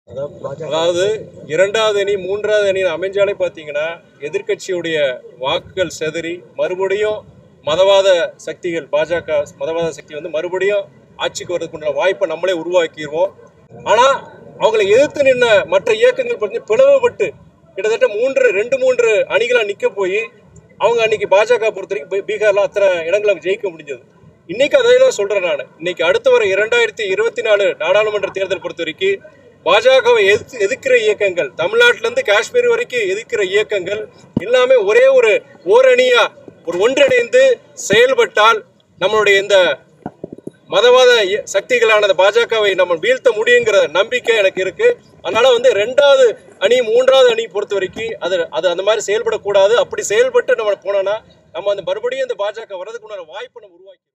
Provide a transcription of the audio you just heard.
அதாவது இரண்டாவது அணி மூன்றாவது அணி அமைஞ்சாலே பார்த்தீங்கன்னா எதிர்க்கட்சியுடைய வாக்குகள் செதறி மறுபடியும் மதவாத சக்திகள் பாஜக மதவாத சக்தி வந்து மறுபடியும் ஆட்சிக்கு வரதுக்குள்ள வாய்ப்பை நம்மளே உருவாக்கிடுவோம் ஆனால் அவங்களை எதிர்த்து நின்ன மற்ற இயக்கங்கள் பற்றி பிளவுபட்டு கிட்டத்தட்ட மூன்று ரெண்டு மூன்று அணிகளாக நிற்க போய் அவங்க அன்னைக்கு பாஜக பொறுத்த வரைக்கும் பீ- பீகார்ல அத்தனை இடங்களை ஜெயிக்க முடிஞ்சது இன்னைக்கு அதே தான் சொல்றேன் நான் இன்னைக்கு அடுத்த வர இரண்டாயிரத்தி இருபத்தி நாலு நாடாளுமன்ற தேர்தல் பொறுத்த வரைக்கும் பாஜகவை எதிர்த்து எதிர்க்கிற இயக்கங்கள் தமிழ்நாட்டில இருந்து காஷ்மீர் வரைக்கும் எதிர்க்கிற இயக்கங்கள் எல்லாமே ஒரே ஒரு ஓரணியா ஒரு ஒன்றிணைந்து செயல்பட்டால் நம்மளுடைய இந்த மதவாத இய- சக்திகளான பாஜகவை நம்ம வீழ்த்த முடியுங்கிற நம்பிக்கை எனக்கு இருக்கு அதனால வந்து ரெண்டாவது அணி மூன்றாவது அணி பொறுத்த வரைக்கும் அது அது அந்த மாதிரி செயல்படக்கூடாது அப்படி செயல்பட்டு நம்ம போனோம்னா நம்ம அந்த மறுபடியும் இந்த பாஜக வர்றதுக்குண்டான வாய்ப்பை நம்ம உருவாக்கி